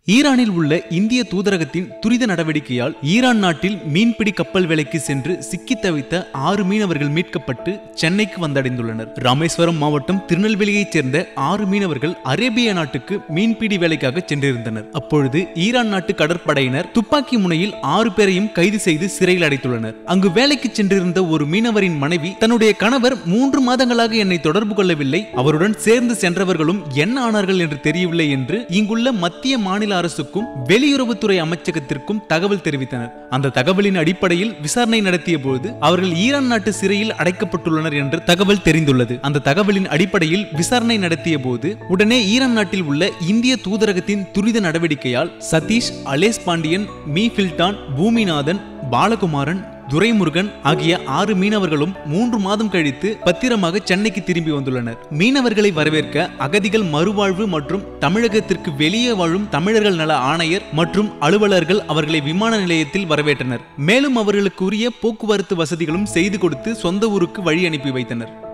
ஈரானில் உள்ள இந்திய தூதரகத்தின் துரித நடவடிக்கையால் ஈரான் நாட்டில் மீன்பிடி கப்பல் வேலைக்கு சென்று சிக்கித் தவித்த ஆறு மீனவர்கள் மீட்கப்பட்டு சென்னைக்கு வந்தடைந்துள்ளனர் ராமேஸ்வரம் மாவட்டம் திருநெல்வேலியைச் சேர்ந்த ஆறு மீனவர்கள் அரேபிய நாட்டுக்கு மீன்பிடி வேலைக்காக சென்றிருந்தனர் அப்பொழுது ஈரான் நாட்டு கடற்படையினர் துப்பாக்கி முனையில் ஆறு பேரையும் கைது செய்து சிறையில் அடைத்துள்ளனர் அங்கு வேலைக்கு சென்றிருந்த ஒரு மீனவரின் மனைவி தன்னுடைய கணவர் மூன்று மாதங்களாக என்னை தொடர்பு கொள்ளவில்லை அவருடன் சேர்ந்து சென்றவர்களும் என்ன ஆனார்கள் என்று தெரியவில்லை என்று இங்குள்ள மத்திய மாநில அரசுக்கும் வெளியுறவுத்துறை அமைச்சகத்திற்கும் தகவல் தெரிவித்தனர் அந்த தகவலின் அடிப்படையில் விசாரணை நடத்திய போது அவர்கள் ஈரான் நாட்டு சிறையில் அடைக்கப்பட்டுள்ளனர் என்று தகவல் தெரிந்துள்ளது அந்த தகவலின் அடிப்படையில் விசாரணை நடத்திய போது உடனே ஈரான் நாட்டில் உள்ள இந்திய தூதரகத்தின் துரித நடவடிக்கையால் சதீஷ் அலேஸ் பாண்டியன் மீ ஃபில்டான் பூமிநாதன் பாலகுமாரன் துரைமுருகன் ஆகிய ஆறு மீனவர்களும் மூன்று மாதம் கழித்து பத்திரமாக சென்னைக்கு திரும்பி வந்துள்ளனர் மீனவர்களை வரவேற்க அகதிகள் மறுவாழ்வு மற்றும் தமிழகத்திற்கு வெளியே வாழும் தமிழர்கள் நல ஆணையர் மற்றும் அலுவலர்கள் அவர்களை விமான நிலையத்தில் வரவேற்றனர் மேலும் அவர்களுக்கு உரிய போக்குவரத்து வசதிகளும் செய்து கொடுத்து சொந்த ஊருக்கு வழி அனுப்பி வைத்தனர்